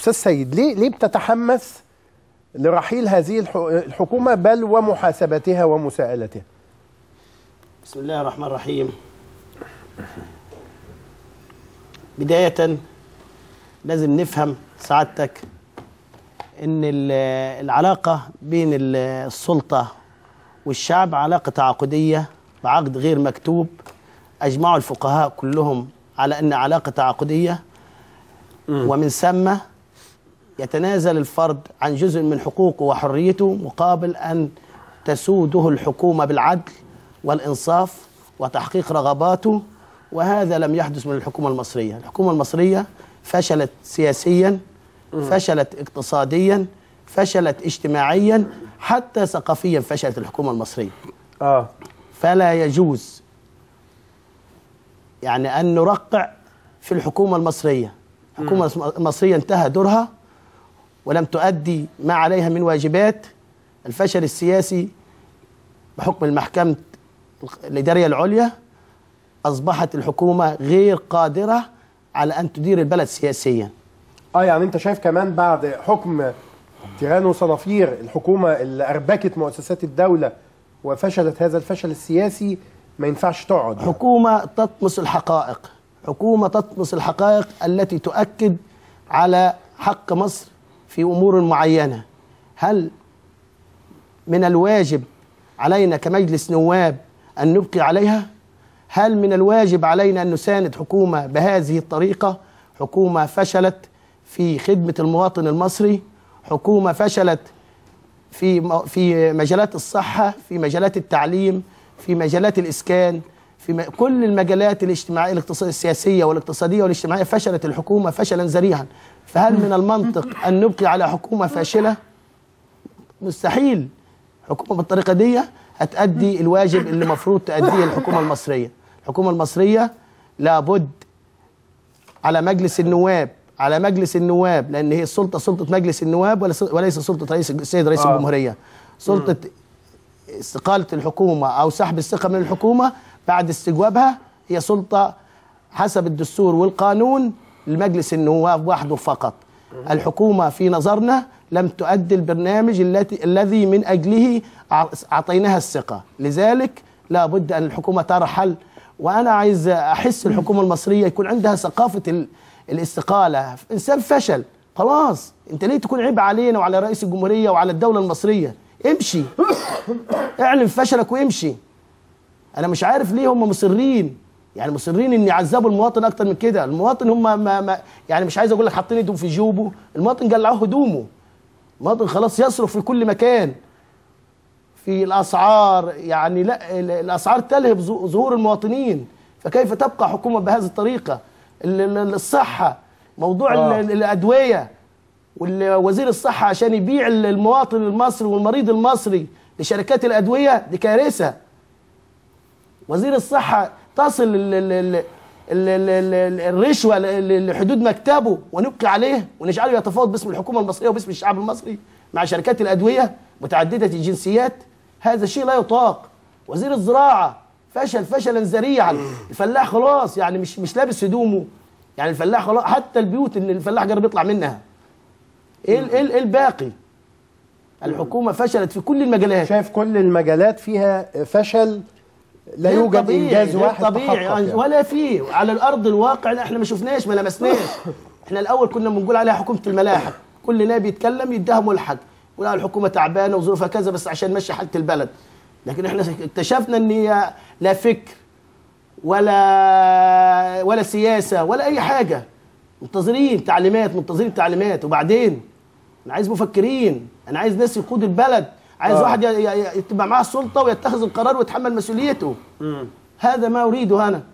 استاذ سيد ليه ليه بتتحمس لرحيل هذه الح- الحكومه بل ومحاسبتها ومساءلتها بسم الله الرحمن الرحيم بداية لازم نفهم سعادتك ان ال- العلاقة بين ال- السلطة والشعب علاقة تعاقدية بعقد غير مكتوب اجمعوا الفقهاء كلهم على ان علاقة تعاقدية ومن ثم يتنازل الفرد عن جزء من حقوقه وحريته مقابل أن تسوده الحكومة بالعدل والإنصاف وتحقيق رغباته وهذا لم يحدث من الحكومة المصرية الحكومة المصرية فشلت سياسيا فشلت اقتصاديا فشلت اجتماعيا حتى ثقافيا فشلت الحكومة المصرية اه فلا يجوز يعني أن نرقع في الحكومة المصرية الحكومة المصرية انتهى دورها ولم تؤدي ما عليها من واجبات الفشل السياسي بحكم المحكمة الإدارية العليا أصبحت الحكومة غير قادرة على أن تدير البلد سياسيا اه يعني انت شايف كمان بعد حكم تيران وصنافير الحكومه اللي اربكت مؤسسات الدوله وفشلت هذا الفشل السياسي ما ينفعش تقعد يعني. حكومة تطمس الحقائق حكومة تطمس الحقائق التي تؤكد على حق مصر في أمور معينة هل من الواجب علينا كمجلس نواب أن نبقي عليها هل من الواجب علينا أن نساند حكومة بهذه الطريقة حكومة فشلت في خدمة المواطن المصري حكومة فشلت في م- في مجالات الصحة في مجالات التعليم في مجالات الإسكان في م- كل المجالات الاجتماعية الاقتصادية السياسية والاقتصادية والاجتماعية فشلت الحكومة فشلا ذريعا فهل من المنطق أن نبقي على حكومة فاشلة مستحيل حكومة بالطريقة دي هتأدي الواجب اللي المفروض تأديه الحكومة المصرية الحكومة المصرية لابد على مجلس النواب على مجلس النواب لان هي السلطه سلطه مجلس النواب وليس وليس سلطه رئيس السيد رئيس آه. الجمهوريه سلطه استقاله الحكومه او سحب الثقه من الحكومه بعد استجوابها هي سلطه حسب الدستور والقانون لمجلس النواب وحده فقط الحكومه في نظرنا لم تؤدي البرنامج التي الذي من اجله أع- اعطيناها الثقه لذلك لا بد ان الحكومه ترحل وانا عايز احس الحكومه المصريه يكون عندها ثقافه ال- الاستقاله انسان فشل خلاص انت ليه تكون عيب علينا وعلى رئيس الجمهوريه وعلى الدوله المصريه امشي اعلن فشلك وامشي انا مش عارف ليه هم مصرين يعني مصرين ان يعذبوا المواطن اكتر من كده المواطن هم ما ما يعني مش عايز اقول لك حاطين ايدهم في جيوبه المواطن قلعوه هدومه المواطن خلاص يصرف في كل مكان في الاسعار يعني لا ال- الاسعار تلهب ظ- ظهور المواطنين فكيف تبقى حكومه بهذه الطريقه ال- ال- الصحه موضوع آه. ال- الادويه ووزير الصحه عشان يبيع ال- المواطن المصري والمريض المصري لشركات الادويه دي كارثه وزير الصحه تصل ال- ال- ال- ال- ال- ال- الرشوه ل- ل- لحدود مكتبه ونبقي عليه ونجعله يتفاوض باسم الحكومه المصريه وباسم الشعب المصري مع شركات الادويه متعدده الجنسيات هذا شيء لا يطاق وزير الزراعه فشل فشلا ذريعا الفلاح خلاص يعني مش مش لابس هدومه يعني الفلاح خلاص حتى البيوت اللي الفلاح جرب يطلع منها ايه ال- ايه ال- إيه الباقي الحكومه فشلت في كل المجالات شايف كل المجالات فيها فشل لا غير يوجد طبيعي، انجاز غير واحد طبيعي تحقق يعني يعني. ولا في على الارض الواقع احنا ما شفناش ما لمسناش احنا الاول كنا بنقول عليها حكومه الملاحق كل نائب يتكلم يديها ملحق يقول آه الحكومه تعبانه وظروفها كذا بس عشان نمشي حاله البلد لكن احنا اكتشفنا ان هي لا فكر ولا ولا سياسه ولا اي حاجه منتظرين تعليمات منتظرين تعليمات وبعدين انا عايز مفكرين انا عايز ناس يقود البلد عايز آه. واحد ي- ي- ي- تبقى معاه السلطه ويتخذ القرار ويتحمل مسؤوليته هذا ما اريده انا